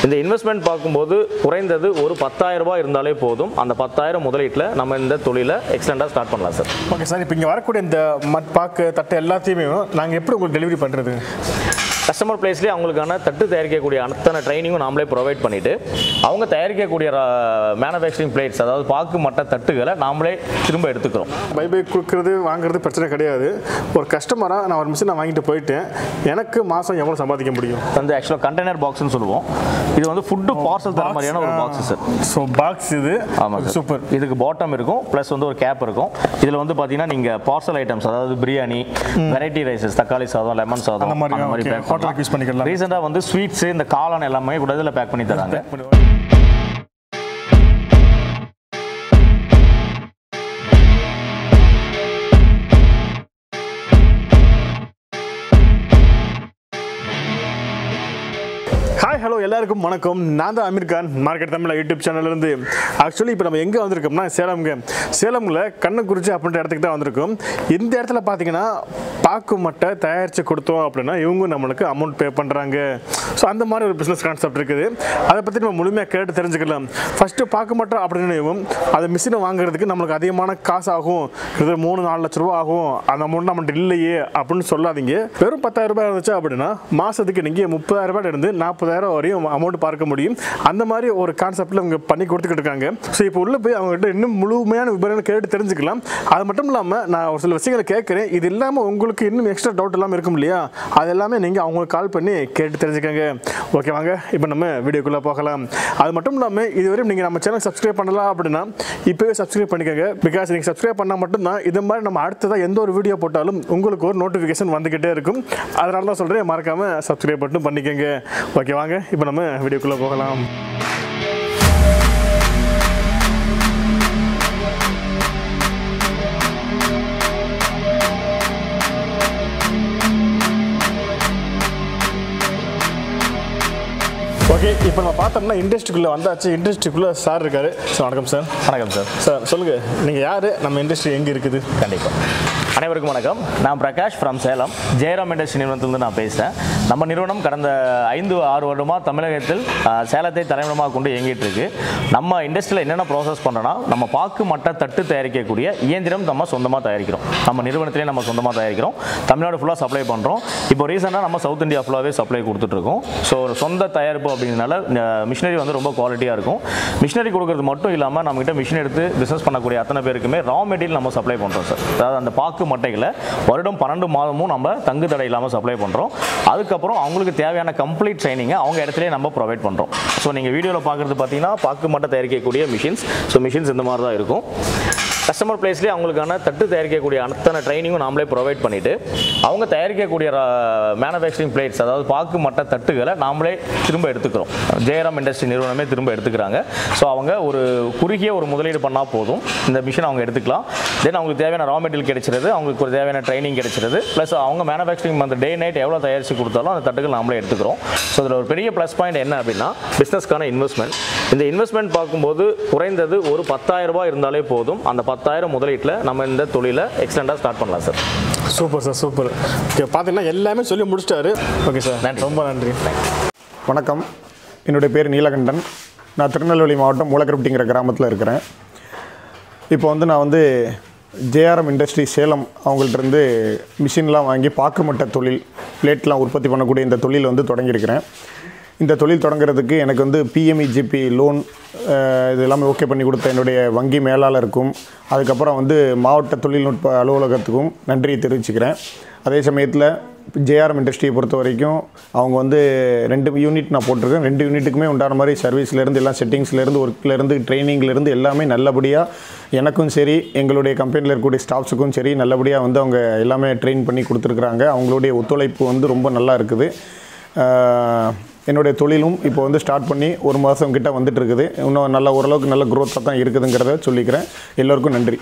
இந்த இன்வெஸ்ட்மெண்ட் பார்க்கும்போது குறைந்தது ஒரு பத்தாயிரம் ரூபாய் இருந்தாலே போதும் அந்த பத்தாயிரம் முதலீட்டில் நம்ம இந்த தொழிலை எக்ஸ்டெண்டாக ஸ்டார்ட் பண்ணலாம் சார் ஓகே சார் இப்போ இங்கே வரக்கூடிய இந்த மட் பாக்கு தட்டை எல்லாத்தையுமே நாங்கள் எப்படி உங்களுக்கு டெலிவரி பண்ணுறது கஸ்டமர் பிளேஸ்லேயே அவங்களுக்கான தட்டு தயாரிக்கக்கூடிய அத்தனை ட்ரைனிங்கும் நாமளே ப்ரொவைட் பண்ணிட்டு அவங்க தயாரிக்கக்கூடிய மேனுஃபேக்சரிங் பிளேட்ஸ் அதாவது பாக்கு மட்ட தட்டுகளை நாமளே திரும்ப எடுத்துக்கிறோம் பை பை கொடுக்குறது வாங்குறது பிரச்சனை கிடையாது ஒரு கஸ்டமராக நான் ஒரு மிஷின் நான் வாங்கிட்டு போயிட்டேன் எனக்கு மாதம் எவ்வளோ சம்பாதிக்க முடியும் வந்து ஆக்சுவலாக கண்டெய்னர் பாக்ஸ்னு சொல்லுவோம் இது வந்து ஃபுட்டு பார்சல் தர மாதிரியான ஒரு பாக்ஸ் சார் ஸோ பாக்ஸ் இது ஆமாம் சார் சூப்பர் இதுக்கு பாட்டம் இருக்கும் ப்ளஸ் வந்து ஒரு கேப் இருக்கும் இதில் வந்து பார்த்தீங்கன்னா நீங்கள் பார்சல் ஐட்டம்ஸ் அதாவது பிரியாணி வெரைட்டி ரைஸஸ் தக்காளி சாதம் லெமன் சாதம் அந்த மாதிரி, okay. பேக் Hotel க்கு use பண்ணிக்கலாம். ரீசெண்டாக வந்து ஸ்வீட்ஸ் இந்த காளான் எல்லாமே கூட இதில் பேக் பண்ணி தராங்க ஹாய் ஹலோ எல்லாருக்கும் வணக்கம் நான் தான் அமீர் கான் மார்க்கெட் தமிழ் யூடியூப் சேனல்லேருந்து ஆக்சுவலி இப்போ நம்ம எங்கே வந்திருக்கோம்னா சேலம்ங்க சேலமில் கண்ணக்குறிச்சி அப்படின்ற இடத்துக்கு தான் வந்திருக்கோம் இந்த இடத்துல பார்த்தீங்கன்னா பாக்கு மட்டை தயாரித்து கொடுத்தோம் அப்படின்னா இவங்க நம்மளுக்கு அமௌண்ட் பே பண்ணுறாங்க ஸோ அந்த மாதிரி ஒரு பிஸ்னஸ் கான்செப்ட் இருக்குது அதை பற்றி நம்ம முழுமையாக கேட்டு தெரிஞ்சுக்கலாம் ஃபஸ்ட்டு பாக்கு மட்டை அப்படின்னு அந்த மிஷினை வாங்குறதுக்கு நம்மளுக்கு அதிகமான காசு ஆகும் இது மூணு நாலு லட்ச ரூபா ஆகும் அந்த அமௌண்ட் நம்மகிட்ட இல்லையே அப்படின்னு சொல்லாதீங்க வெறும் பத்தாயிரம் ரூபாய் இருந்துச்சு அப்படின்னா மாதத்துக்கு நீங்கள் முப்பதாயிரம் ரூபாயில இருந்து நாற்பதாயிரம் வரையும் அமௌண்ட் பார்க்க முடியும் அந்த மாதிரி ஒரு கான்செப்டில் இவங்க பண்ணி கொடுத்துக்கிட்டு இருக்காங்க ஸோ இப்போ உள்ள போய் அவங்ககிட்ட இன்னும் முழுமையான விவரங்கள் கேட்டு தெரிஞ்சுக்கலாம் அது மட்டும் இல்லாமல் நான் ஒரு சில விஷயங்களை கேட்குறேன் இது இல்லாமல் உங்களுக்கு இன்னும் எக்ஸ்ட்ரா டவுட் இல்லாமல் இருக்கும் இல்லையா அது எல்லாமே நீங்கள் அவங்களுக்கு கால் பண்ணி கேட்டு தெரிஞ்சுக்கங்க ஓகே வாங்க இப்போ நம்ம வீடியோக்குள்ளே போகலாம் அது மட்டும் இல்லாமல் இதுவரையும் நீங்கள் நம்ம சேனல் சப்ஸ்கிரைப் பண்ணலாம் அப்படின்னா இப்போவே சப்ஸ்கிரைப் பண்ணிக்கோங்க பிகாஸ் நீங்கள் சப்ஸ்கிரைப் பண்ணால் மட்டும்தான் இது மாதிரி நம்ம அடுத்ததாக எந்த ஒரு வீடியோ போட்டாலும் உங்களுக்கு ஒரு நோட்டிஃபிகேஷன் வந்துக்கிட்டே இருக்கும் அதனால தான் சொல்கிறேன் மறக்காமல் சப்ஸ்கிரைப் மட்டும் பண்ணிக்கோங்க ஓகே வாங்க இப்போ நம்ம வீடியோக்குள்ளே போகலாம் ஓகே இப்போ நம்ம பார்த்தோம்னா இண்டஸ்ட்ரிக்குள்ளே வந்தாச்சு இண்டஸ்ட்ரிக்குள்ளே சார் இருக்காரு சார் வணக்கம் சார் வணக்கம் சார் சார் சொல்லுங்கள் நீங்கள் யார் நம்ம இண்டஸ்ட்ரி எங்கே இருக்குது கண்டிப்பாக அனைவருக்கும் வணக்கம் நான் பிரகாஷ் ஃப்ரம் சேலம் ஜெயராம் இண்டஸ்ட்ரி நிறுவனத்திலிருந்து நான் பேசுகிறேன் நம்ம நிறுவனம் கடந்த ஐந்து ஆறு வருடமாக தமிழகத்தில் ஆஹ், சேலத்தை தலைமையிடமாக கொண்டு இயங்கிட்டு இருக்கு நம்ம இண்டஸ்ட்ரியில் என்னென்ன ப்ராசஸ் பண்ணுறோன்னா நம்ம பாக்கு மட்ட தட்டு தயாரிக்கக்கூடிய இயந்திரம் நம்ம சொந்தமாக தயாரிக்கிறோம் நம்ம நிறுவனத்திலே நம்ம சொந்தமாக தயாரிக்கிறோம் தமிழ்நாடு ஃபுல்லாக சப்ளை பண்ணுறோம் இப்போ ரீசெண்டாக நம்ம சவுத் இந்தியா ஃபுல்லாகவே சப்ளை கொடுத்துட்ருக்கோம் ஸோ ஒரு சொந்த தயாரிப்பு அப்படிங்கிறதுனால மிஷினரி வந்து ரொம்ப குவாலிட்டியாக இருக்கும் மிஷினரி கொடுக்கறது மட்டும் இல்லாமல் நம்மகிட்ட மிஷின் எடுத்து பிஸ்னஸ் பண்ணக்கூடிய அத்தனை பேருக்குமே ரா மெட்டீரியல் நம்ம சப்ளை பண்ணுறோம் சார் அதாவது அந்த பாக்கு மட்டைகளை வருடம் பன்னெண்டு மாதமும் நம்ம தங்கு தடை இல்லாமல் சப்ளை பண்ணுறோம் அதுக்கப்புறம் அவங்களுக்கு தேவையான கம்ப்ளீட் ட்ரைனிங்கை அவங்க இடத்துலயே நம்ம ப்ரொவைட் பண்ணுறோம் ஸோ நீங்கள் வீடியோவில் பார்க்குறது பார்த்தீங்கன்னா பாக்கு மட்டை தயாரிக்கக்கூடிய மிஷின்ஸ் ஸோ மிஷின்ஸ் இந்த மாதிரி தான் இருக்கும் கஸ்டமர் பிளேஸ்லேயே அவங்களுக்கான தட்டு தயாரிக்கக்கூடிய அத்தனை ட்ரைனிங்கும் நாமளே ப்ரொவைட் பண்ணிவிட்டு அவங்க தயாரிக்கக்கூடிய மேனுஃபேக்சரிங் பிளேட்ஸ் அதாவது பாக்கு மட்ட தட்டுகளை நாமளே திரும்ப எடுத்துக்கிறோம் ஜெயராம் இண்டஸ்ட்ரி நிறுவனமே திரும்ப எடுத்துக்கிறாங்க ஸோ அவங்க ஒரு குறுகிய ஒரு முதலீடு பண்ணால் போதும் இந்த மிஷின் அவங்க எடுத்துக்கலாம் தென் அவங்களுக்கு தேவையான ரா மெட்டீரியல் கிடைச்சிருது அவங்களுக்கு ஒரு தேவையான ட்ரைனிங் கிடைச்சிருது ப்ளஸ் அவங்க மேனுஃபேக்சரிங் அந்த டே நைட் எவ்வளோ தயாரித்து கொடுத்தாலும் அந்த தட்டுகள் நாமளே எடுத்துக்கிறோம் ஸோ இதில் ஒரு பெரிய ப்ளஸ் பாயிண்ட் என்ன அப்படின்னா பிஸ்னஸ்க்கான இன்வெஸ்ட்மெண்ட் இந்த இன்வெஸ்ட்மெண்ட் பார்க்கும்போது குறைந்தது ஒரு பத்தாயிரம் ரூபாய் இருந்தாலே போதும் அந்த பத்தாயிரம் முதலீட்டில் நம்ம இந்த தொழிலை எக்ஸ்டெண்டாக ஸ்டார்ட் பண்ணலாம் sir super sir super okay பார்த்தீங்கன்னா எல்லாமே சொல்லி முடிச்சிட்டாரு ஓகே சார் நன்றி. ரொம்ப நன்றி வணக்கம் என்னுடைய பேர் நீலகண்டன் நான் திருநெல்வேலி மாவட்டம் மூலக்கருப்பட்டிங்கிற கிராமத்தில் இருக்கிறேன் இப்போ வந்து நான் வந்து ஜேஆர்எம் இண்டஸ்ட்ரி சேலம் அவங்கள்ட்ட இருந்து மிஷின்லாம் வாங்கி பாக்கு மட்ட தொழில் பிளேட்லாம் உற்பத்தி பண்ணக்கூடிய இந்த தொழில் வந்து தொடங்கியிருக்கிறேன் இந்த தொழில் தொடங்குறதுக்கு எனக்கு வந்து பிஎம்இஜிபி லோன் இது எல்லாமே ஓகே பண்ணி கொடுத்த என்னுடைய வங்கி மேலாளருக்கும் அதுக்கப்புறம் வந்து மாவட்ட தொழில்நுட்ப அலுவலகத்துக்கும் நன்றியை தெரிவிச்சுக்கிறேன் அதே சமயத்தில் ஜேஆர்எம் இண்டஸ்ட்ரியை பொறுத்த வரைக்கும் அவங்க வந்து ரெண்டு யூனிட் நான் போட்டிருக்கேன் ரெண்டு யூனிட்டுக்குமே உண்டான மாதிரி சர்வீஸ்லேருந்து எல்லாம் செட்டிங்ஸ்லேருந்து ஒர்க்லேருந்து ட்ரைனிங்லேருந்து எல்லாமே நல்லபடியாக எனக்கும் சரி எங்களுடைய கம்பெனியில் இருக்கக்கூடிய ஸ்டாஃப்ஸுக்கும் சரி நல்லபடியாக வந்து அவங்க எல்லாமே ட்ரெயின் பண்ணி கொடுத்துருக்குறாங்க அவங்களுடைய ஒத்துழைப்பு வந்து ரொம்ப நல்லா இருக்குது ஆஹ், என்னுடைய தொழிலும் இப்போ வந்து ஸ்டார்ட் பண்ணி ஒரு மாதம் கிட்ட வந்துட்டு இருக்குது இன்னும் நல்ல ஓரளவுக்கு நல்ல growth-ஆ தான் இருக்குதுங்கிறத சொல்லிக்கிறேன் எல்லோருக்கும் நன்றி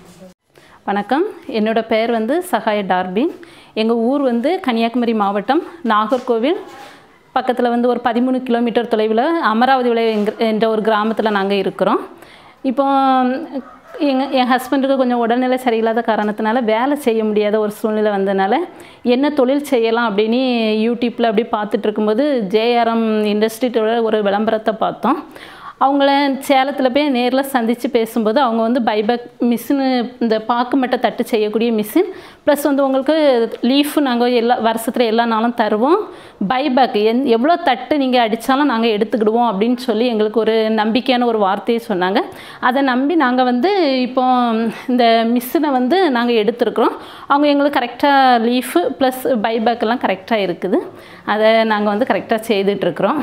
வணக்கம் என்னோட பெயர் வந்து சகாய டார்பின் எங்கள் ஊர் வந்து கன்னியாகுமரி மாவட்டம் நாகர்கோவில் பக்கத்தில் வந்து ஒரு பதிமூணு கிலோமீட்டர் தொலைவில் அமராவதி விளை என்ற ஒரு கிராமத்தில் நாங்கள் இருக்கிறோம் இப்போ எங்கள் என் ஹஸ்பண்டுக்கு கொஞ்சம் உடல்நிலை சரியில்லாத காரணத்தினால வேலை செய்ய முடியாத ஒரு சூழ்நிலை வந்ததுனால என்ன தொழில் செய்யலாம் அப்படின்னு யூடியூப்பில் அப்படி பார்த்துட்டு இருக்கும்போது ஜேஆர்எம் இண்டஸ்ட்ரியோட ஒரு விளம்பரத்தை பார்த்தோம் அவங்கள சேலத்தில் போய் நேரில் சந்தித்து பேசும்போது அவங்க வந்து பைபேக் மிஷினு இந்த பாக்கு மட்டை தட்டு செய்யக்கூடிய மிஷின் ப்ளஸ் வந்து உங்களுக்கு லீஃப் நாங்கள் எல்லா வருஷத்தில் எல்லா நாளும் தருவோம் பைபேக் எந் எவ்வளோ தட்டு நீங்கள் அடித்தாலும் நாங்கள் எடுத்துக்கிடுவோம் அப்படின்னு சொல்லி எங்களுக்கு ஒரு நம்பிக்கையான ஒரு வார்த்தையை சொன்னாங்க அதை நம்பி நாங்கள் வந்து இப்போ இந்த மிஷினை வந்து நாங்கள் எடுத்திருக்கிறோம் அவங்க எங்களுக்கு கரெக்டாக லீஃபு ப்ளஸ் பைபேக் எல்லாம் கரெக்டாக இருக்குது அதை நாங்கள் வந்து கரெக்டாக செய்துட்ருக்குறோம்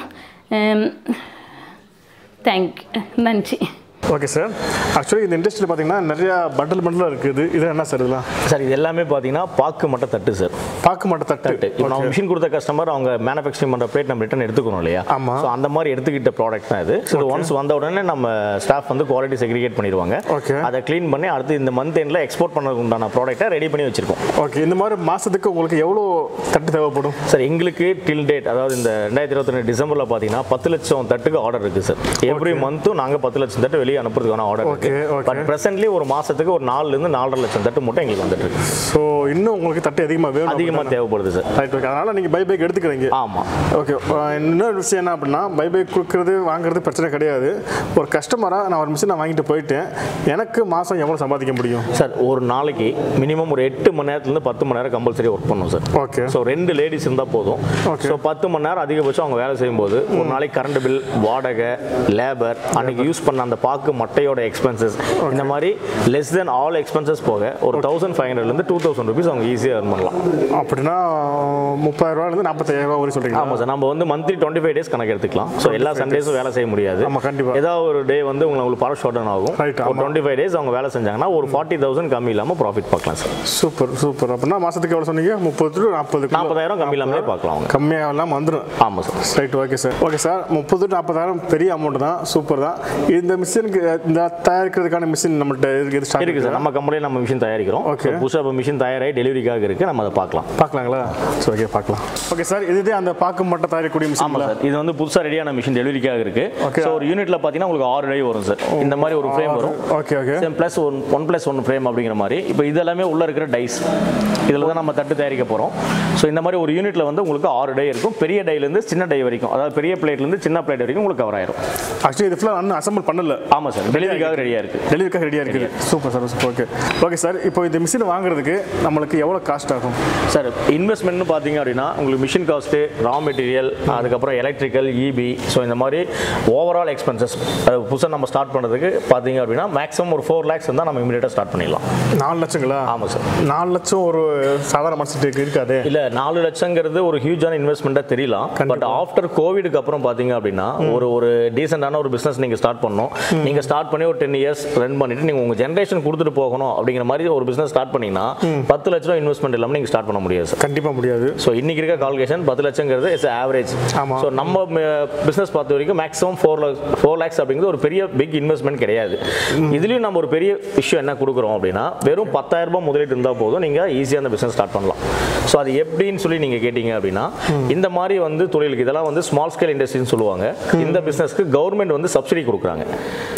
தேங்க்யூ நன்றி ஓகே சார் ஆக்சுவலி இந்த இண்டஸ்ட்ரியில் பார்த்தீங்கன்னா நிறையா பண்டல் பண்டலாக இருக்குது இது என்ன சார் இதெல்லாம் சார் இது எல்லாமே பார்த்தீங்கன்னா பாக்கு மட்டும் தட்டு சார் பார்க்க மாட்ட தட்டு தட்டு இப்போ நம்ம மிஷின் கொடுத்த கஸ்டமர் அவங்க மேனுஃபேக்சரிங் பண்ணுற பிளேட் நம்ம ரிட்டன் எடுத்துக்கணும் இல்லையா ஆமா. ஸோ அந்த மாதிரி எடுத்துக்கிட்ட ப்ராடக்ட் தான் இது ஸோ ஒன்ஸ் வந்த உடனே நம்ம ஸ்டாஃப் வந்து குவாலிட்டி செக்ரிகேட் பண்ணிடுவாங்க Okay. அதை க்ளீன் பண்ணி அடுத்து இந்த மந்த் எண்டில் எக்ஸ்போர்ட் பண்ணுறதுக்கு உண்டான ப்ராடக்ட்டை ரெடி பண்ணி வச்சிருக்கோம் ஓகே இந்த மாதிரி மாதத்துக்கு உங்களுக்கு எவ்வளோ தட்டு தேவைப்படும் சார் எங்களுக்கு டில் டேட் அதாவது இந்த ரெண்டாயிரத்தி இருபத்தி ரெண்டு டிசம்பரில் பார்த்தீங்கன்னா பத்து லட்சம் தட்டுக்கு ஆர்டர் இருக்குது சார் எவ்ரி மந்த்தும் நாங்கள் பத்து லட்சம் தட்டு வெளியே அனுப்புறதுக்கான ஆர்டர் Okay, இருக்கு okay. பட் ப்ரெசென்ட்லி ஒரு மாசத்துக்கு ஒரு நாலுலேருந்து நாலரை லட்சம் தட்டு மட்டும் எங்களுக்கு வந்துட்டு இருக்கு ஸோ இன்னும் உங்களுக்கு தட்டு அதிகமாக வேணும் அதிகமாக தேவைப்படுது சார் ரைட் ஓகே அதனால் நீங்கள் பை பைக் எடுத்துக்கிறீங்க ஆமாம் ஓகே இன்னொரு விஷயம் என்ன அப்படின்னா பை பைக் கொடுக்குறது வாங்குறது பிரச்சனை கிடையாது ஒரு கஸ்டமராக நான் ஒரு மிஷின் நான் வாங்கிட்டு போயிட்டேன் எனக்கு மாதம் எவ்வளோ சம்பாதிக்க முடியும் சார் ஒரு நாளைக்கு மினிமம் ஒரு எட்டு மணி நேரத்துலேருந்து பத்து மணி நேரம் கம்பல்சரி ஒர்க் பண்ணும் சார் ஓகே ஸோ ரெண்டு லேடிஸ் இருந்தால் போதும் Okay. ஸோ பத்து மணி நேரம் அதிகபட்சம் அவங்க வேலை செய்யும்போது ஒரு நாளைக்கு கரண்ட் பில் வாடகை லேபர் அன்னைக்கு யூஸ் பண்ண அந்த பாக்கு மட்டையோட எக்ஸ்பென்சஸ் இந்த மாதிரி லெஸ் தென் ஆல் எக்ஸ்பென்சஸ் போக ஒரு தௌசண்ட் ஃபைவ் ஹண்ட்ரட்லேருந்து டூ தௌசண்ட் ருபீஸ் அவங்க ஈஸியாக earn பண்ணலாம் அப்படின்னா முப்பதாயிரம் ரூபாயிலேருந்து நாற்பத்தாயிரம் ரூபா வரைக்கும் சொல்கிறீங்க ஆமாம் சார் நம்ம வந்து மந்த்லி டுவெண்ட்டி ஃபைவ் டேஸ் கணக்கு எடுத்துக்கலாம் ஸோ எல்லா சண்டேஸும் வேலை செய்ய முடியாது ஆமா, கண்டிப்பா. ஏதாவது ஒரு டே வந்து உங்களுக்கு பவர் ஷார்ட் டவுன் ஆகும் Right, ஒரு ஆமா. டுவெண்ட்டி ஃபைவ் டேஸ் அவங்க வேலை செஞ்சாங்கன்னா ஒரு ஃபார்ட்டி தௌசண்ட் கம்மி இல்லாமல் ப்ராஃபிட் பார்க்கலாம் சார் சூப்பர் சூப்பர் அப்படின்னா மாதத்துக்கு எவ்வளோ சொன்னீங்க முப்பது டு நாற்பது நாற்பதாயிரம் கம்மி இல்லாமலே பார்க்கலாம் அவங்க கம்மியாக இல்லாமல் வந்துடும் ஆமாம் sir right okay sir okay sir முப்பது டு நாற்பதாயிரம் பெரிய அமௌண்ட் தான் சூப்பர் தான் இந்த மிஷினுக்கு இந்த தயாரிக்கிறதுக்கான மிஷின் நம்மள்ட்ட இருக்குது ஸ்டாக் இருக்கு சார் நம்ம கம்பெனியில் நம்ம மிஷின் தயாரிக்கிறோம் Okay. புதுசாக இப்போ மிஷின் தயாராகி டெலிவரிக்காக இருக்கு நம்ம அதை பார்க்கலாம் பார்க்கலாங்களா சரி ஓகே பார்க்கலாம் ஓகே சார் இதுதே அந்த பாக்கு மட்டும் தயாரிக்கக்கூடிய மிஷின் ஆமாம் சார் இது வந்து புதுசாக ரெடியான மிஷின் டெலிவரிக்காக இருக்கு Okay. ஸோ ஒரு யூனிட்ல பார்த்தீங்கன்னா உங்களுக்கு ஆறு டை வரும் சார் இந்த மாதிரி ஒரு ஃப்ரேம் வரும் okay okay same plus one one plus one frame அப்படிங்கிற மாதிரி இப்போ இது எல்லாமே உள்ள இருக்கிற டைஸ் இதில் தான் நம்ம தட்டு தயாரிக்க போகிறோம் ஸோ இந்த மாதிரி ஒரு யூனிட்ல வந்து உங்களுக்கு ஆறு டை இருக்கும் பெரிய டைலேருந்து சின்ன டை வரைக்கும் அதாவது பெரிய பிளேட்லேருந்து சின்ன பிளேட் வரைக்கும் உங்களுக்கு கவர் ஆயிரும் ஆக்சுவலி இது ஃபுல்லாக இன்னும் அசம்பிள் பண்ணல ஆமாம் சார் டெலிவரிக்காக ரெடியாக இருக்கு டெலிவரிக்காக ரெடியாக இருக்குது super sir super okay okay sir இப்போ இந்த மிஷின் வாங்குறதுக்கு நம்மளுக்கு எவ்வளோ காஸ்ட் ஆகும் சார் இன்வெஸ்ட்மெண்ட்னு பார்த்தீங்க அப்படின்னா உங்களுக்கு மிஷின் காஸ்ட்டு ரா மெட்டீரியல் அதுக்கப்புறம் எலக்ட்ரிக்கல் இபி ஸோ இந்த மாதிரி ஓவரால் எக்ஸ்பென்சஸ் அது புதுசாக நம்ம ஸ்டார்ட் பண்ணுறதுக்கு பார்த்தீங்க அப்படின்னா மேக்ஸிமம் ஒரு ஃபோர் லேக்ஸ் இருந்தால் நம்ம இமீடியட்டாக ஸ்டார்ட் பண்ணிடலாம் நாலு லட்சங்களா ஆமாம் சார் நாலு லட்சம் ஒரு சாதாரண மனுஷனுக்கு இருக்காது இல்ல நாலு லட்சங்கிறது ஒரு ஹியூஜான இன்வெஸ்ட்மெண்ட்டாக தெரியலாம் பட் ஆஃப்டர் கோவிடுக்கு அப்புறம் பார்த்தீங்க அப்படின்னா ஒரு ஒரு டீசெண்டான ஒரு பிஸ்னஸ் நீங்கள் ஸ்டார்ட் பண்ணணும் நீங்கள் ஸ்டார்ட் பண்ணி ஒரு டென் இயர்ஸ் ரன் பண்ணிட்டு நீங்கள் உங்கள் ஜென்ரேஷன் கொடுத்துட்டு போகணும் அப்படிங்கிற மாதிரி ஒரு பிஸ்னஸ் ஸ்டார்ட் பண்ணீங்கன்னா பத்து லட்ச ரூபா இன்வெஸ்ட்மெண்ட் இல்லாமல் நீங்கள் ஸ்டார்ட் பண்ண முடியாது சார் கண்டிப்பாக முடியாது ஸோ இன்னைக்கு இருக்க கால்குலேஷன் பத்து லட்சங்கிறது இட்ஸ் ஆவரேஜ் ஆமா. ஸோ நம்ம பிஸ்னஸ் பார்த்த வரைக்கும் maximum four lakhs four lakhs அப்படிங்கிறது ஒரு பெரிய பிக் இன்வெஸ்ட்மெண்ட் கிடையாது இதுலேயும் நம்ம ஒரு பெரிய விஷயம் என்ன கொடுக்குறோம் அப்படின்னா வெறும் 10000 ரூபாய் முதலீடு இருந்தால் போதும் நீங்கள் ஈஸியாக அந்த பிஸ்னஸ் ஸ்டார்ட் பண்ணலாம் ஸோ அது எப்படின்னு சொல்லி நீங்கள் கேட்டிங்க அப்படின்னா இந்த மாதிரி வந்து தொழிலுக்கு இதெல்லாம் வந்து ஸ்மால் ஸ்கேல் இண்டஸ்ட்ரின்னு சொல்லுவாங்க இந்த பிஸ்னஸ்க்கு கவர்மெண்ட் வந்து சப்சிடி கொடுக்குறாங்க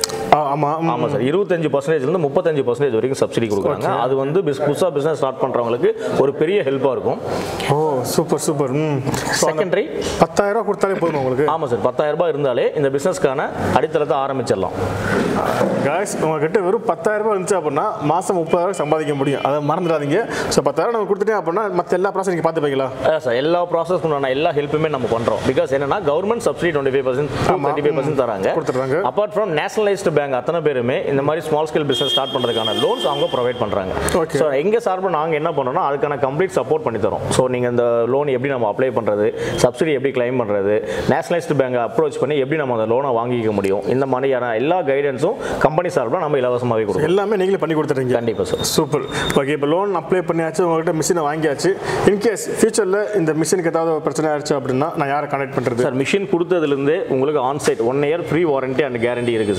ஆமாம் ஆமாம் சார் இருபத்தஞ்சு பர்சன்டேஜ்லேருந்து முப்பத்தஞ்சு பர்சன்டேஜ் வரைக்கும் சப்சிடி கொடுக்குறாங்க அது வந்து பிஸ் புதுசாக பிஸ்னஸ் ஸ்டார்ட் பண்ணுறவங்களுக்கு ஒரு பெரிய ஹெல்ப்பாக இருக்கும் ஓ சூப்பர் சூப்பர் ம் செகண்டரி பத்தாயிரம் ரூபா கொடுத்தாலே போதும் உங்களுக்கு ஆமாம் சார் பத்தாயிரம் ரூபாய் இருந்தாலே இந்த பிஸ்னஸ்க்கான அடித்தளத்தை ஆரம்பிச்சிடலாம் காய்ஸ் உங்ககிட்ட வெறும் பத்தாயிரம் ரூபாய் இருந்துச்சு அப்படின்னா மாதம் முப்பதாயிரம் சம்பாதிக்க முடியும் அதை மறந்துடாதீங்க ஸோ பத்தாயிரம் நம்ம கொடுத்துட்டேன் அப்படின்னா மற்ற எல்லா ப்ராசஸ் நீங்கள் பார்த்துப்பீங்களா அதான் சார் எல்லா ப்ராசஸ் உண்டான எல்லா ஹெல்ப்புமே நம்ம பண்ணுறோம் பிகாஸ் என்னன்னா government subsidy twenty five percent thirty five percent தராங்க கொடுத்துட்றாங்க. அப்பார்ட் ஃப்ரம் நேஷனலைஸ்டு பேங்க் அத்தனை பேருமே இந்த மாதிரி ஸ்மால் ஸ்கேல் பிஸ்னஸ் ஸ்டார்ட் பண்ணுறதுக்கான லோன்ஸ் அவங்க ப்ரொவைட் பண்ணுறாங்க Okay. ஸோ எங்கள் சார்பில் நாங்கள் என்ன பண்ணோம்னா அதுக்கான கம்ப்ளீட் சப்போர்ட் பண்ணி தரோம் ஸோ நீங்கள் இந்த லோன் எப்படி நம்ம அப்ளை பண்ணுறது சப்சிடி எப்படி கிளைம் பண்ணுறது நேஷனலைஸ்டு பேங்கை அப்ரோச் பண்ணி எப்படி நம்ம அந்த லோனை வாங்கிக்க முடியும் இந்த மாதிரியான எல்லா கைடன்ஸும் கம்பெனி சார்பில் நம்ம இலவசமாகவே கொடுக்குறோம் எல்லாமே நீங்களே பண்ணி கொடுத்துறீங்க கண்டிப்பாக சார் சூப்பர் ஓகே இப்போ லோன் அப்ளை பண்ணியாச்சு உங்கள்கிட்ட மிஷினை வாங்கியாச்சு இன்கேஸ் ஃபியூச்சரில் இந்த மிஷினுக்கு ஏதாவது ஒரு பிரச்சனை ஆயிடுச்சு அப்படின்னா நான் யாரை கான்டாக்ட் பண்ணுறது சார் மிஷின் கொடுத்ததுலேருந்து உங்களுக்கு on site one year free warranty and guarantee இருக்குது சார் எந்த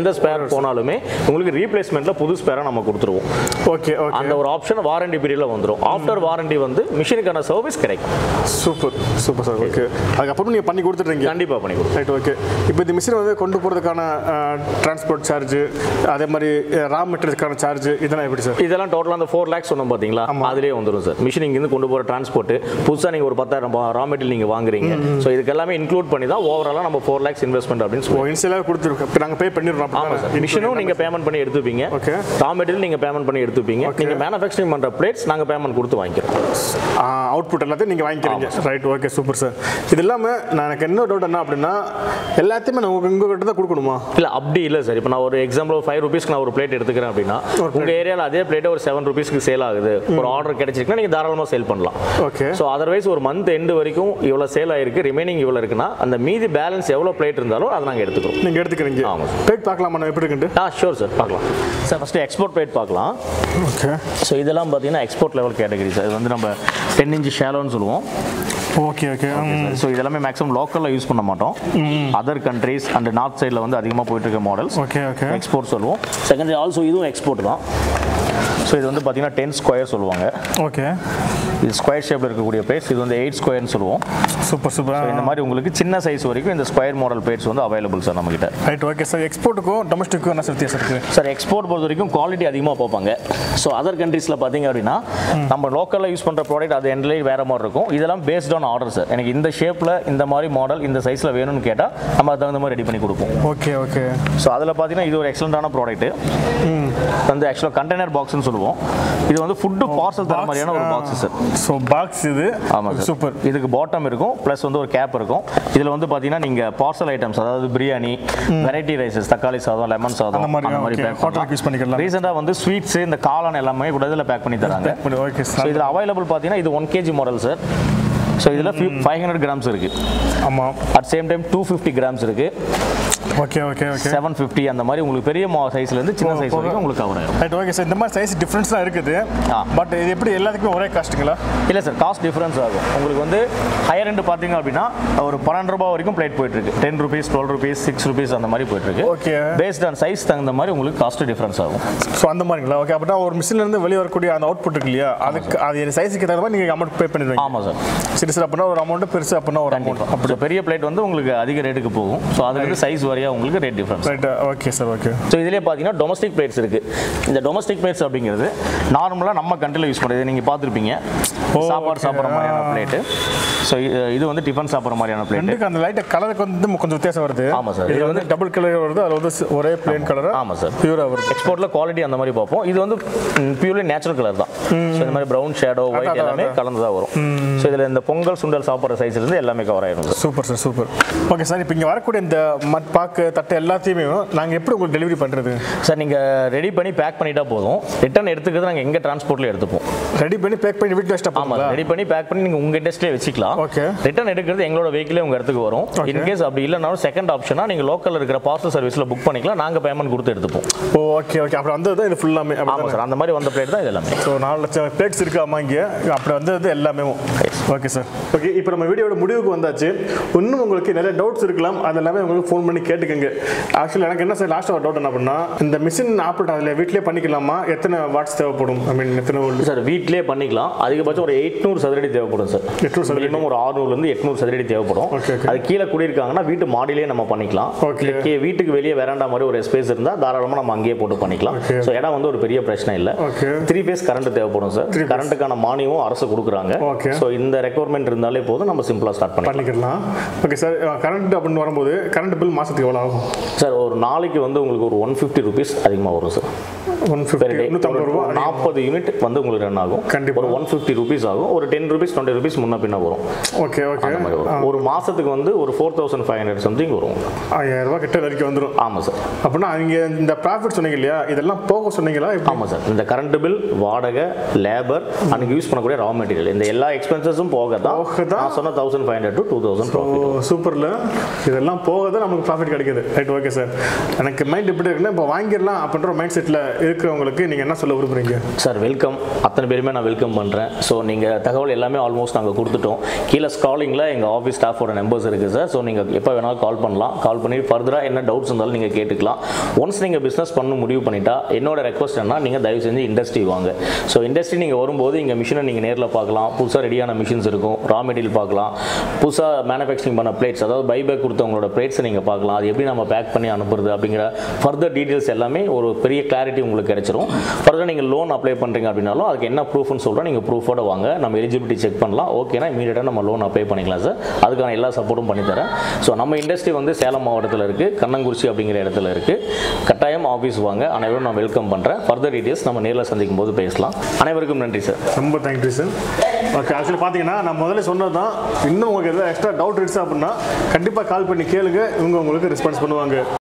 எந்த ஸ்பேர் போனாலுமே உங்களுக்கு ரீப்ளேஸ்மெண்ட்ல புது ஸ்பேரை நம்ம கொடுத்துருவோம் ஓகே ஓகே அந்த ஒரு ஆப்ஷன் வாரண்டி பீரியட்ல வந்துடும் ஆஃப்டர் வாரண்டி வந்து மிஷினுக்கான சர்வீஸ் கிடைக்கும் சூப்பர் சூப்பர் சார் ஓகே அதுக்கப்புறம் நீங்கள் பண்ணி கொடுத்துட்றீங்க கண்டிப்பா பண்ணி கொடுக்கும் ரைட் ஓகே இப்போ இந்த மிஷினை வந்து கொண்டு போகிறதுக்கான டிரான்ஸ்போர்ட் சார்ஜ் அதே மாதிரி ரா மெட்டீரியல்ஸ்க்கான சார்ஜ் இதெல்லாம் எப்படி சார் இதெல்லாம் டோட்டலாக அந்த ஃபோர் லேக்ஸ் சொன்னோம் பார்த்தீங்களா அதுலேயே வந்துடும் சார் மிஷின் இங்கேருந்து கொண்டு போகிற டிரான்ஸ்போர்ட் புதுசாக நீங்கள் ஒரு பத்தாயிரம் ரா மெட்டீரியல் நீங்கள் வாங்குறீங்க ஸோ இதுக்கு எல்லாமே இன்க்ளூட் பண்ணி தான் ஓவராலாக நம்ம ஃபோர் லேக்ஸ் இன்வெஸ்ட்மெண்ட் அப்படின்னு ஓ சொல்லுவோம் இன்சியலாக கொடுத்துருக்கோம் இப்போ நாங்கள் பே பண்ணிடுறோம் ஆமாம் சார் மிஷினும் நீங்கள் பேமெண்ட் பண்ணி எடுத்துப்பீங்க Okay. ரா மெட்டீரியல் நீங்கள் பேமெண்ட் பண்ணி எடுத்துப்பீங்க நீங்கள் மேனுஃபேக்சரிங் பண்ணுற பிளேட்ஸ் நாங்கள் பேமெண்ட் கொடுத்து வாங்கிக்கிறோம் அவுட்புட் எல்லாத்தையும் நீங்கள் வாங்கிக்கிறீங்க ரைட் ஓகே சூப்பர் சார் இது இல்லாமல் நான் எனக்கு என்ன டவுட் என்ன அப்படின்னா எல்லாத்தையுமே நான் உங்கள் உங்கள் கிட்ட தான் கொடுக்கணுமா இல்லை அப்படி இல்லை சார் இப்போ நான் ஒரு எக்ஸாம்பிள் ஃபைவ் ருபீஸ்க்கு நான் ஒரு பிளேட் எடுத்துக்கிறேன் அப்படின்னா உங்கள் ஏரியாவில் அதே பிளேட்டே ஒரு செவன் ருபீஸ்க்கு சேல் ஆகுது ஒரு ஆர்டர் கிடைச்சிருக்குன்னா நீங்கள் தாராளமாக சேல் பண்ணலாம் ஓகே ஸோ அதர்வைஸ் ஒரு மந்த் எண்டு வரைக்கும் இவ்வளோ சேல் ஆயிருக்கு ரிமைனிங் இவ்வளோ இருக்குன்னா அந்த மீதி பேலன்ஸ் எவ்வளோ பிளேட் இருந்தாலும் அதை நாங்கள் எடுத்துக்கிறோம் நீங்கள் எடுத்துக்கிறீங்க ஆமாம் பிளேட் பார்க்கலாமா நான் எப்படி இருக்குன்ட்டு ஆ ஷூர் சார் பார்க்கலாம் சார் ஃபஸ்ட்டு எக்ஸ்போர்ட் பிளேட் பார்க்கலாம் ஓகே ஸோ இதெல்லாம் பார்த்தீங்கன்னா எக்ஸ்போர்ட் லெவல் கேட்டகரி சார் இது வந்து நம்ம டென் இன்ச் ஷேலோன்னு சொல்லுவோம் ஓகே ஓகே ஸோ இதெல்லாமே மேக்ஸிமம் லோக்கலில் யூஸ் பண்ண மாட்டோம் அதர் கண்ட்ரீஸ் அண்ட் நார்த் சைடில் வந்து அதிகமாக போயிட்டு இருக்க மாடல்ஸ் ஓகே ஓகே எக்ஸ்போர்ட் சொல்லுவோம் செகண்டரி ஆல்சோ இதுவும் எக்ஸ்போர்ட் தான் ஸோ இது வந்து பார்த்தீங்கன்னா டென் ஸ்கொயர் சொல்லுவாங்க ஓகே இது ஸ்கொயர் ஷேப்பில் இருக்கக்கூடிய பிளேட்ஸ் இது வந்து எயிட் ஸ்கொயர்னு சொல்லுவோம் சூப்பர் ஸோ சூப்பர் இந்த மாதிரி உங்களுக்கு சின்ன சைஸ் வரைக்கும் இந்த ஸ்கொயர் மாடல் பிளேட்ஸ் வந்து அவைலபிள் சார் நம்மகிட்ட ரைட் ஓகே சார் எக்ஸ்போர்ட்டுக்கும் டொமஸ்டிக்கும் என்ன சார் வித்தியாசம் இருக்குது சார் எக்ஸ்போர்ட் பொறுத்த வரைக்கும் குவாலிட்டி அதிகமாக பார்ப்பாங்க ஸோ அதர் கண்ட்ரீஸில் பார்த்தீங்க அப்படின்னா நம்ம லோக்கலில் யூஸ் பண்ணுற ப்ராடக்ட் அது எண்ட்லேயே வேறு மாதிரி இருக்கும் இதெல்லாம் பேஸ்ட் ஆன் ஆர்டர் சார் எனக்கு இந்த ஷேப்பில் இந்த மாதிரி மாடல் இந்த சைஸில் வேணும்னு கேட்டால் நம்ம அதுக்கு தகுந்த மாதிரி ரெடி பண்ணி கொடுப்போம் ஓகே ஓகே ஸோ அதில் பார்த்தீங்கன்னா இது ஒரு எக்ஸலண்ட்டான ப்ராடக்ட் வந்து ஆக்சுவலாக கண்டெய்னர் பாக்ஸ்னு சொல்லுவோம் இது வந்து ஃபுட்டு பார்சல் தர மாதிரியான ஒரு பாக்ஸ் சார் ஸோ பாக்ஸ் இது ஆமாம் சார் சூப்பர் இதுக்கு பாட்டம் இருக்கும் ப்ளஸ் வந்து ஒரு கேப் இருக்கும் இதில் வந்து பார்த்தீங்கன்னா நீங்கள் பார்சல் ஐட்டம்ஸ் அதாவது பிரியாணி வெரைட்டி ரைசஸ் தக்காளி சாதம் லெமன் சாதம் அந்த மாதிரி, அந்த மாதிரி okay. பேக் Hotel-க்கு use பண்ணிக்கலாம். ரீசெண்டாக வந்து ஸ்வீட்ஸ் இந்த காளான் எல்லாமே கூட இதில் பேக் பண்ணி தராங்க ஓகே ஸோ சார் இதில் அவைலபிள் பார்த்தீங்கன்னா இது one KG model sir so இதில் ஃபைவ் ஹண்ட்ரட் கிராம்ஸ் இருக்குது ஆமாம் at same time two fifty grams இருக்குது okay okay okay seven fifty அந்த மாதிரி உங்களுக்கு பெரிய சைஸ்லேருந்து சின்ன சைஸ் வரைக்கும் உங்களுக்கு கவர் ஆகும் ரைட் ஓகே சார் இந்த மாதிரி சைஸ் டிஃப்ரென்ஸ்லாம் இருக்குது ஆ. பட் இது எப்படி எல்லாத்துக்குமே ஒரே காஸ்ட்டுங்களா இல்லை சார் காஸ்ட் டிஃபரன்ஸ் ஆகும் உங்களுக்கு வந்து ஹையர் ரெண்டு பார்த்தீங்க அப்படின்னா ஒரு பன்னெண்டு ரூபாய் வரைக்கும் பிளேட் போயிட்டு இருக்கு ten rupees twelve rupees six rupees அந்த மாதிரி போயிட்டு இருக்கு Okay. பேஸ்ட் ஆன் சைஸ் தகுந்த மாதிரி உங்களுக்கு காஸ்ட் டிஃபரன்ஸ் ஆகும் ஸோ அந்த மாதிரிங்களா ஓகே அப்படின்னா ஒரு மிஷின்ல இருந்து வெளியே வரக்கூடிய அந்த அவுட்புட் இருக்கு இல்லையா அதுக்கு அது சைஸுக்கு தகுந்த மாதிரி நீங்கள் அமௌண்ட் பே பண்ணிடுவீங்க ஆமாம் சார் சரி சார் அப்படின்னா ஒரு அமௌண்ட் பெருசு அப்படின்னா ஒரு அமௌண்ட் அப்படி பெரிய பிளேட் வந்து உங்களுக்கு அதிக ரேட்டுக்கு போகும் ஸோ அதுல இருந்து சைஸ் வரையா உங்களுக்கு rate difference right okay sir okay so இதிலே பார்த்தீங்கன்னா டொமஸ்டிக் பிளேட்ஸ் இருக்கு இந்த டொமஸ்டிக் பிளேட்ஸ் அப்படிங்கிறது நார்மலாக நம்ம கண்ட்ரியில் யூஸ் பண்ணுறது நீங்கள் பார்த்துருப்பீங்க சாப்பாடு okay. சாப்பிட்ற மாதிரியான பிளேட்டு ஸோ இது வந்து டிஃபன் சாப்பிட்ற மாதிரியான பிளேட்டு ரெண்டுக்கு அந்த லைட் கலருக்கு வந்து கொஞ்சம் வித்தியாசம் வருது ஆமா சார். இது வந்து டபுள் கலர் வருது அது வந்து ஒரே பிளேன் கலர் ஆமா சார். பியூராக வருது எக்ஸ்போர்ட்டில் குவாலிட்டி அந்த மாதிரி பார்ப்போம் இது வந்து பியூர்லி நேச்சுரல் கலர் தான் ஸோ இந்த மாதிரி ப்ரௌன் ஷேடோ ஒயிட் அதான், எல்லாமே கலந்து தான் வரும் ஸோ இதில் இந்த பொங்கல் சுண்டல் சாப்பிட்ற சைஸ்லேருந்து எல்லாமே கவர் ஆயிடும் sir super sir super okay sir இப்போ இங்கே வரக்கூடிய இந்த மட் பாக்கு தட்டு எல்லாத்தையுமே நாங்கள் எப்படி உங்களுக்கு டெலிவரி பண்ணுறது சார் நீங்கள் ரெடி பண்ணி பேக் பண்ணிட்டா போதும் ரிட்டர்ன் எடுத்துக்கிறது நாங்கள் எங்கள் டிரான்ஸ்போர்ட்டில் எடுத்துப்போம் ரெடி பண்ணி பேக் பண்ணி வீட்டில் வச்சுட்டா ஆமாம் போதுங்களா ரெடி பண்ணி பேக் பண்ணி நீங்கள் உங்கள் டெஸ்ட்லேயே வச்சுக்கலாம் Okay. ரிட்டர்ன் எடுக்கிறது எங்களோட வெஹிக்கிளே உங்கள் இடத்துக்கு வரும் இன்கேஸ் அப்படி இல்லைனாலும் செகண்ட் ஆப்ஷனாக நீங்கள் லோக்கலில் இருக்கிற பார்சல் சர்வீஸில் புக் பண்ணிக்கலாம் நாங்கள் பேமெண்ட் கொடுத்து எடுத்துப்போம் ஓ ஓகே ஓகே அப்புறம் வந்தது தான் இது ஃபுல்லாமே ஆமாம் அப்படி சார் அந்த மாதிரி வந்த பிளேட் தான் இது எல்லாமே ஸோ நாலு லட்சம் பிளேட்ஸ் இருக்கு அம்மா இங்கே அப்படி வந்தது எல்லாமே ஓகே சார் ஓகே இப்போ நம்ம வீடியோட முடிவுக்கு வந்தாச்சு இன்னும் உங்களுக்கு நிறைய டவுட்ஸ் இருக்கலாம் அது எல்லாமே உங்களுக்கு ஃபோன் பண்ணி கேட்டுக்கங்க ஆக்சுவலி எனக்கு என்ன சார் லாஸ்ட் ஒரு டவுட் என்ன பண்ணா இந்த மிஷின் ஆப்ரேட் அதில் வீட்லேயே பண்ணிக்கலாமா எத்தனை வாட்ஸ் தேவைப்படும் ஐ மீன் எத்தனை volt? சார் வீட்டிலே பண்ணிக்கலாம் அதிகபட்சம் ஒரு எட்நூறு சதுரடி தேவைப்படும் சார் 800 சதுரடி. மினிமம் ஒரு ஆறுநூறுலேருந்து எட்நூறு சதுரடி தேவைப்படும் Okay, okay. அது கீழே குடியிருக்காங்கன்னா வீட்டு மாடியிலே நம்ம பண்ணிக்கலாம் Okay. இல்ல கீ- வீட்டுக்கு வெளியே வேறாண்டா மாதிரி ஒரு ஸ்பேஸ் இருந்தால் தாராளமாக நம்ம அங்கேயே போட்டு பண்ணிக்கலாம் Okay. ஸோ இடம் வந்து ஒரு பெரிய பிரச்சனை இல்லை Okay. த்ரீ ஃபேஸ் கரண்ட் தேவைப்படும் சார் Three phase. கரண்ட்டுக்கான மானியமும் அரசு கொடுக்குறாங்க Okay. ஸோ இந்த ரெக்குவயர்மெண்ட் இருந்தாலே போதும் நம்ம சிம்பிளாக ஸ்டார்ட் பண்ணிக்கலாம் பண்ணிக்கலாம் ஓகே சார் கரண்ட் அப்படின்னு வரும்போது கரண்ட் பில் மாதத்துக்கு எவ்வளோ ஆகும் சார் ஒரு நாளைக்கு வந்து உங்களுக்கு ஒரு ஒன் ஃபிஃப்டி ருபீஸ் அதிகமாக வரும் சார் ஒன் ஃபிஃப்டி நூற்றம்பது ரூபா நாற்பது யூனிட் வந்து உங்களுக்கு ரன் ஆகும் கண்டிப்பா. ஒரு ஒன் ஃபிஃப்டி ருபீஸ் ஆகும் ஒரு டென் ருபீஸ் டுவெண்ட்டி ருபீஸ் முன்ன பின்ன வரும் ஓகே ஓகே அந்த மாதிரி வரும் ஒரு மாசத்துக்கு வந்து ஒரு four thousand five hundred something வரும் ஆயிரம் ரூபாய் கிட்ட வரைக்கும் வந்துடும் ஆமாம் சார் அப்படின்னா அவங்க இந்த ப்ராஃபிட் சொன்னீங்க இல்லையா இதெல்லாம் போக சொன்னீங்களா இப்படி ஆமாம் சார் இந்த கரண்ட் பில் வாடகை லேபர் அன்னைக்கு யூஸ் பண்ணக்கூடிய ரா மெட்டீரியல் இந்த எல்லா எக்ஸ்பென்சஸும் இதுவும் போக தான் போக தான். நான் சொன்ன thousand five hundred to two thousand profit சூப்பரில் இதெல்லாம் போக தான் நமக்கு ப்ராஃபிட் கிடைக்குது ரைட் ஓகே சார் எனக்கு மைண்ட் எப்படி இருக்குன்னா இப்போ வாங்கிடலாம் அப்படின்ற மைண்ட் செட்டில் இருக்கிறவங்களுக்கு நீங்கள் என்ன சொல்ல விரும்புறீங்க சார் வெல்கம் அத்தனை பேருமே நான் வெல்கம் பண்ணுறேன் ஸோ நீங்கள் தகவல் எல்லாமே ஆல்மோஸ்ட் நாங்கள் கொடுத்துட்டோம் கீழே ஸ்காலிங்கில் எங்கள் ஆஃபீஸ் ஸ்டாஃபோட நம்பர்ஸ் இருக்குது சார் ஸோ நீங்கள் எப்போ வேணாலும் கால் பண்ணலாம் கால் பண்ணி ஃபர்தராக என்ன டவுட்ஸ் இருந்தாலும் நீங்கள் கேட்டுக்கலாம் ஒன்ஸ் நீங்கள் பிஸ்னஸ் பண்ண முடிவு பண்ணிட்டா என்னோட ரெக்வஸ்ட் என்ன நீங்கள் தயவு செஞ்சு இண்டஸ்ட்ரி வாங்க ஸோ இண்டஸ்ட்ரி நீங்கள் வரும்போது இங்கே மிஷினை நீங்கள் நேரில் பார்க்கலாம் புதுசாக ரெடியான மிஷின்ஸ் இருக்கும் ரா மெட்டீரியல் பார்க்கலாம் புதுசாக மேனுஃபேக்சரிங் பண்ண பிளேட்ஸ் அதாவது பைபேக் கொடுத்தவங்களோட பிளேட்ஸை நீங்கள் பார்க்கலாம் அது எப்படி நம்ம பேக் பண்ணி அனுப்புறது அப்படிங்கிற ஃபர்தர் டீட்டெயில்ஸ் எல்லாமே ஒரு பெரிய கிளாரிட்டி உங்களுக்கு கிடைச்சிரும் ஃபர்தர் நீங்கள் லோன் அப்ளை பண்ணுறீங்க அப்படின்னாலும் அதுக்கு என்ன ப்ரூஃப்னு சொல்கிறோம் நீங்கள் ப்ரூஃபோட வாங்க நம்ம எலிஜிபிலிட்டி செக் பண்ணலாம் ஓகேனா இமீடியட்டாக நம்ம லோன் அப்ளை பண்ணிக்கலாம் சார் அதுக்கான எல்லா சப்போர்ட்டும் பண்ணித்தரேன் ஸோ நம்ம இண்டஸ்ட்ரி வந்து சேலம் மாவட்டத்தில் இருக்குது கண்ணங்குறிச்சி அப்படிங்கிற இடத்துல இருக்குது கட்டாயம் ஆஃபீஸ் வாங்க அனைவரும் நான் வெல்கம் பண்ணுறேன் ஃபர்தர் டீட்டெயில்ஸ் நம்ம நேரில் சந்திக்கும் போது பேசலாம் அனைவருக்கும் நன்றி சார் ரொம்ப தேங்க்யூ சார் ஓகே ஆக்சுவலி பார்த்தீங்கன்னா நான் முதல்ல சொன்னது தான் இன்னும் உங்களுக்கு எதாவது எக்ஸ்ட்ரா டவுட் இருந்துச்சு அப்படின்னா கண்டிப்பாக கால் பண்ணி கேளுங்க இவங்க உங்களுக்கு ரெஸ்பான்ஸ் பண்ணுவாங்க